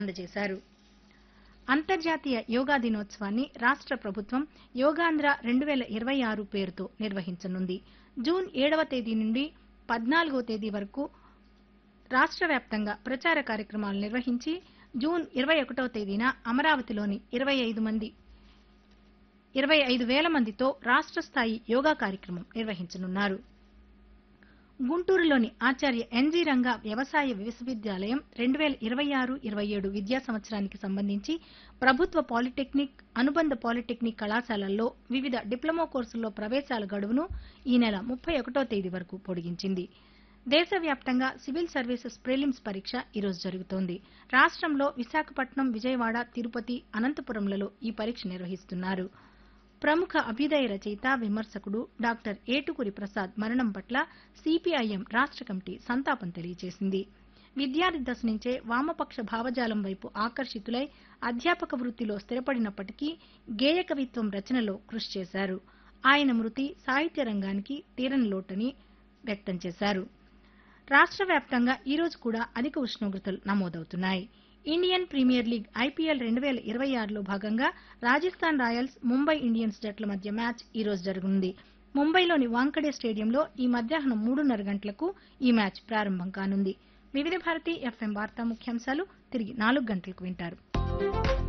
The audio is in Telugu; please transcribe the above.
అందజేశారు అంతర్జాతీయ యోగా దినోత్సవాన్ని రాష్ట్ర ప్రభుత్వం యోగాంధ్ర రెండు వేల ఇరవై ఆరు పేరుతో నిర్వహించనుంది జూన్ ఏడవ తేదీ నుండి పద్నాలుగో తేదీ వరకు రాష్ట్ర వ్యాప్తంగా ప్రచార కార్యక్రమాలు నిర్వహించి జూన్ ఇరవై ఒకటవ తేదీన అమరావతిలోని ఇరవై ఐదు మంది ఇరవై ఐదు వేల మందితో రాష్ట్ర స్థాయి యోగా కార్యక్రమం నిర్వహించనున్నారు గుంటూరులోని ఆచార్య ఎన్జీ రంగా వ్యవసాయ విశ్వవిద్యాలయం రెండు వేల ఇరవై ఆరు ఇరవై ఏడు విద్యా సంవత్సరానికి సంబంధించి ప్రభుత్వ పాలిటెక్నిక్ అనుబంధ పాలిటెక్నిక్ కళాశాలల్లో వివిధ డిప్లొమా కోర్సుల్లో ప్రవేశాల గడువును ఈ నెల ముప్పై ఒకటో తేదీ వరకు పొడిగించింది దేశవ్యాప్తంగా సివిల్ సర్వీసెస్ ప్రిలిమ్స్ పరీక్ష ఈరోజు జరుగుతోంది రాష్ట్రంలో విశాఖపట్నం విజయవాడ తిరుపతి అనంతపురంలలో ఈ పరీక్ష నిర్వహిస్తున్నారు ప్రముఖ అభ్యుదయ రచయిత విమర్శకుడు డాక్టర్ ఏటుకురి ప్రసాద్ మరణం పట్ల సిపిఐఎం రాష్ట్ర కమిటీ సంతాపం తెలియజేసింది విద్యార్థి దశ నుంచే వామపక్ష భావజాలం వైపు ఆకర్షితులై అధ్యాపక వృత్తిలో స్థిరపడినప్పటికీ గేయ కవిత్వం రచనలో కృషి చేశారు ఆయన మృతి సాహిత్య రంగానికి తీరని లోటని వ్యక్తం చేశారు రాష్ట్ర వ్యాప్తంగా ఈ రోజు కూడా అధిక ఉష్ణోగ్రతలు నమోదవుతున్నాయి ఇండియన్ ప్రీమియర్ లీగ్ ఐపీఎల్ రెండు వేల ఇరవై ఆరులో భాగంగా రాజస్థాన్ రాయల్స్ ముంబై ఇండియన్స్ జట్ల మధ్య మ్యాచ్ ఈ రోజు జరగనుంది ముంబైలోని వాంకడే స్టేడియంలో ఈ మధ్యాహ్నం మూడున్నర గంటలకు ఈ మ్యాచ్ ప్రారంభం కానుంది వివిధ భారతి ఎఫ్ఎం వార్తా ముఖ్యాంశాలు తిరిగి నాలుగు గంటలకు వింటారు